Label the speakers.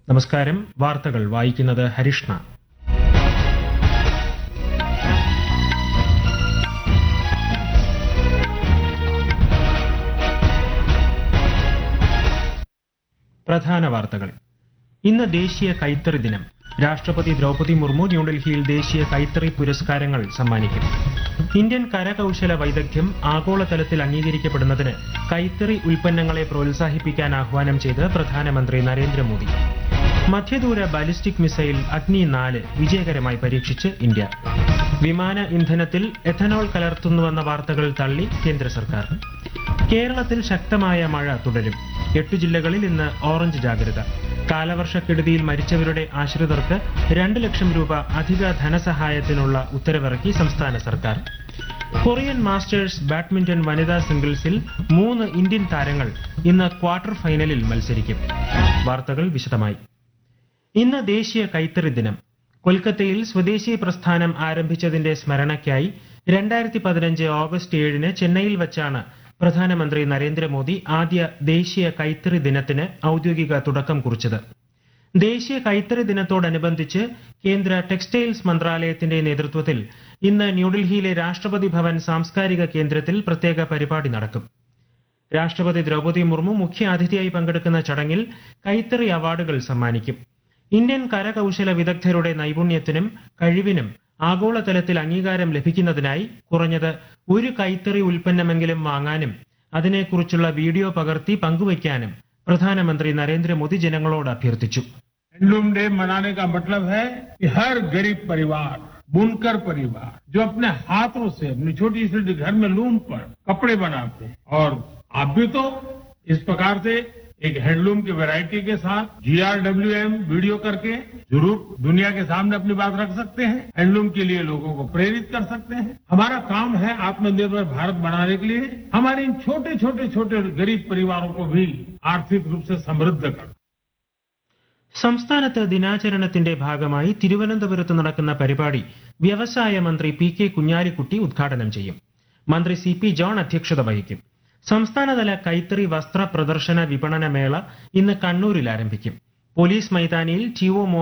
Speaker 1: നമസ്കാരം വാർത്തകൾ വായിക്കുന്നത് ഹരിഷ്ണ പ്രധാന വാർത്തകൾ ഇന്ന് ദേശീയ കൈത്തറി ദിനം രാഷ്ട്രപതി ദ്രൗപദി മുർമു ന്യൂഡൽഹിയിൽ ദേശീയ കൈത്തറി പുരസ്കാരങ്ങൾ സമ്മാനിക്കും ഇന്ത്യൻ കരകൌശല വൈദഗ്ധ്യം ആഗോളതലത്തിൽ അംഗീകരിക്കപ്പെടുന്നതിന് കൈത്തറി ഉൽപ്പന്നങ്ങളെ പ്രോത്സാഹിപ്പിക്കാൻ ആഹ്വാനം ചെയ്ത് പ്രധാനമന്ത്രി നരേന്ദ്രമോദി മധ്യദൂര ബാലിസ്റ്റിക് മിസൈൽ അഗ്നി നാല് വിജയകരമായി പരീക്ഷിച്ച് ഇന്ത്യ വിമാന ഇന്ധനത്തിൽ എഥനോൾ കലർത്തുന്നുവെന്ന വാർത്തകൾ തള്ളി കേന്ദ്ര സർക്കാർ കേരളത്തിൽ ശക്തമായ മഴ തുടരും എട്ടു ജില്ലകളിൽ ഇന്ന് ഓറഞ്ച് ജാഗ്രത കാലവർഷക്കെടുതിയിൽ മരിച്ചവരുടെ ആശ്രിതർക്ക് രണ്ട് ലക്ഷം രൂപ അധിക ധനസഹായത്തിനുള്ള ഉത്തരവിറക്കി സംസ്ഥാന സർക്കാർ കൊറിയൻ മാസ്റ്റേഴ്സ് ബാഡ്മിന്റൺ വനിതാ സിംഗിൾസിൽ മൂന്ന് ഇന്ത്യൻ താരങ്ങൾ ഇന്ന് ക്വാർട്ടർ ഫൈനലിൽ മത്സരിക്കും വാർത്തകൾ വിശദമായി ഇന്ന് ദേശീയ കൈത്തറി ദിനം കൊൽക്കത്തയിൽ സ്വദേശി പ്രസ്ഥാനം ആരംഭിച്ചതിന്റെ സ്മരണയ്ക്കായി രണ്ടായിരത്തി പതിനഞ്ച് ഓഗസ്റ്റ് ഏഴിന് ചെന്നൈയിൽ വച്ചാണ് പ്രധാനമന്ത്രി നരേന്ദ്രമോദി ആദ്യ ദേശീയ കൈത്തറി ദിനത്തിന് ഔദ്യോഗിക തുടക്കം കുറിച്ചത് ദേശീയ കൈത്തറി ദിനത്തോടനുബന്ധിച്ച് കേന്ദ്ര ടെക്സ്റ്റൈൽസ് മന്ത്രാലയത്തിന്റെ നേതൃത്വത്തിൽ ഇന്ന് ന്യൂഡൽഹിയിലെ രാഷ്ട്രപതി ഭവൻ സാംസ്കാരിക കേന്ദ്രത്തിൽ പ്രത്യേക പരിപാടി നടക്കും രാഷ്ട്രപതി ദ്രൗപദി മുർമു മുഖ്യ അതിഥിയായി പങ്കെടുക്കുന്ന ചടങ്ങിൽ കൈത്തറി അവാർഡുകൾ സമ്മാനിക്കും ഇന്ത്യൻ കരകൌശല വിദഗ്ധരുടെ നൈപുണ്യത്തിനും കഴിവിനും ആഗോളതലത്തിൽ അംഗീകാരം ലഭിക്കുന്നതിനായി കുറഞ്ഞത് ഒരു കൈത്തറി ഉൽപ്പന്നമെങ്കിലും വാങ്ങാനും അതിനെക്കുറിച്ചുള്ള വീഡിയോ പകർത്തി പങ്കുവയ്ക്കാനും പ്രധാനമന്ത്രി നരേന്ദ്രമോദി ജനങ്ങളോട് അഭ്യർത്ഥിച്ചു
Speaker 2: हैंडलूम डे मनाने का मतलब है कि हर गरीब परिवार बुनकर परिवार जो अपने हाथों से अपनी छोटी सी घर में लूम पर कपड़े बनाते हैं और आप भी तो इस प्रकार से एक हैंडलूम की वैरायटी के साथ जीआरडब्ल्यूएम वीडियो करके जरूर दुनिया के सामने अपनी बात रख सकते हैं हैंडलूम के लिए लोगों को प्रेरित कर सकते हैं हमारा काम है आत्मनिर्भर भारत बनाने के लिए हमारे इन छोटे छोटे छोटे गरीब परिवारों को भी आर्थिक रूप से समृद्ध करना
Speaker 1: സംസ്ഥാനത്ത് ദിനാചരണത്തിന്റെ ഭാഗമായി തിരുവനന്തപുരത്ത് നടക്കുന്ന പരിപാടി വ്യവസായ മന്ത്രി പി കെ കുഞ്ഞാലിക്കുട്ടി ഉദ്ഘാടനം ചെയ്യും മന്ത്രി സി പി ജോൺ അധ്യക്ഷത വഹിക്കും സംസ്ഥാനതല കൈത്തറി വസ്ത്ര പ്രദർശന വിപണന മേള ഇന്ന് കണ്ണൂരിൽ ആരംഭിക്കും പോലീസ് മൈതാനിയിൽ ടി ഒ